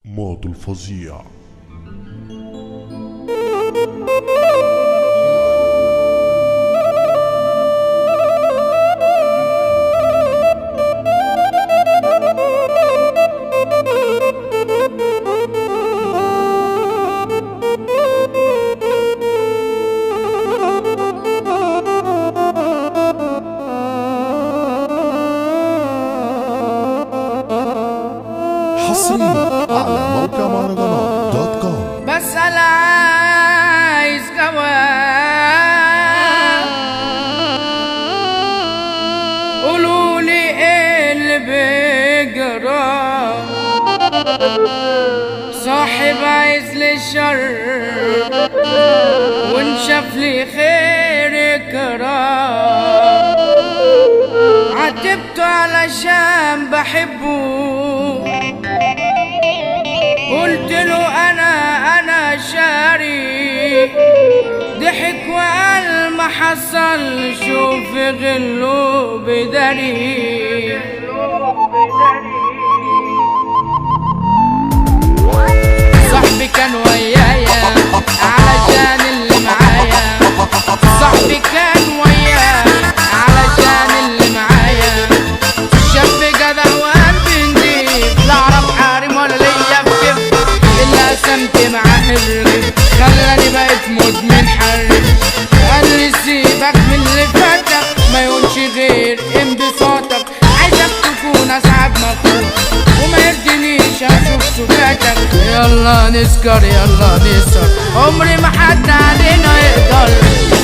ماضي الفظيع حصريا على موقع مهرجانات دوت كوم بس انا عايز جواب قولوا لي ايه اللي بيجرى صاحب عايز لي الشر وان شاف لي خير كرام عاتبته علشان بحبه قلت له انا انا شاري ضحك وقال ما حصل شوف غلو بداري صاحبي كان ويايا علشان اللي معايا صاحبي كان ويايا علشان اللي معايا شاب جدع وقلبي نضيف لا اعرف حارم ولا ليا بكيف الا قسمت معاه الرغيف خلاني بقيت مدمن حرف قال لي سيبك من اللي فاتك ما يقولش غير انبساطك عايزك تكون اسعد مخلوق وما يرضينيش اشوف سكاتك يلا نسكر يلا نسكر عمري ما حد علينا يقدر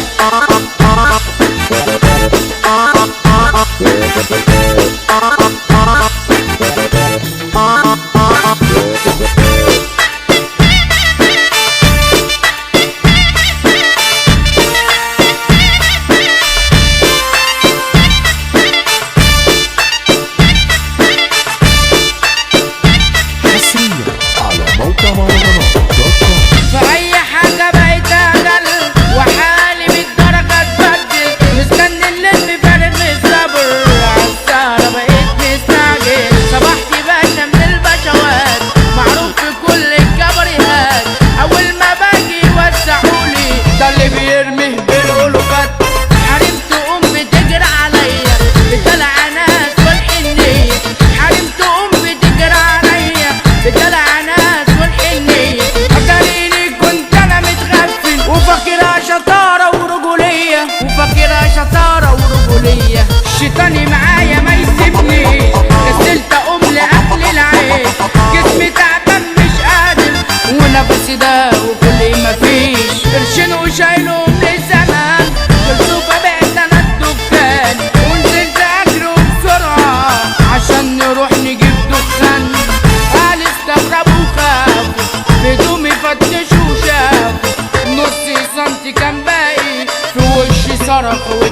حصريا على موقع مهرجانات دوت كوم في اي حاجة بقيت اقل وحالي بالدرجة اتبدل مستني الليل بفارغ من الصبر عالسهرة بقيت مستعجل صباحتي باشا من البشوات معروف في كل الكبريهات اول ما باجي يوسعولي ده اللي بيرمي بالالوفات حرمت امي تجري عليا بدلع ناس والحنية حرمت امي تجري عليا بدلع ناس والحنية اتاريني كنت انا متغفل وفاكرها شطارة ورجولية وفاكرها شطارة ورجولية شيطاني معايا ما يسيبني كسلت اقوم لاكل العيش جسمي تعبان مش قادر ونفسي ده وكل ما فيش قرشين وشايلهم لزمان خلصوا فبعت انا الدكان ونزلت اجري بسرعة عشان نروح نجيب دخان قال استغربوا وخافوا هدومي فتشوا وشافوا نص سنتي كان باقي في وشي صرخ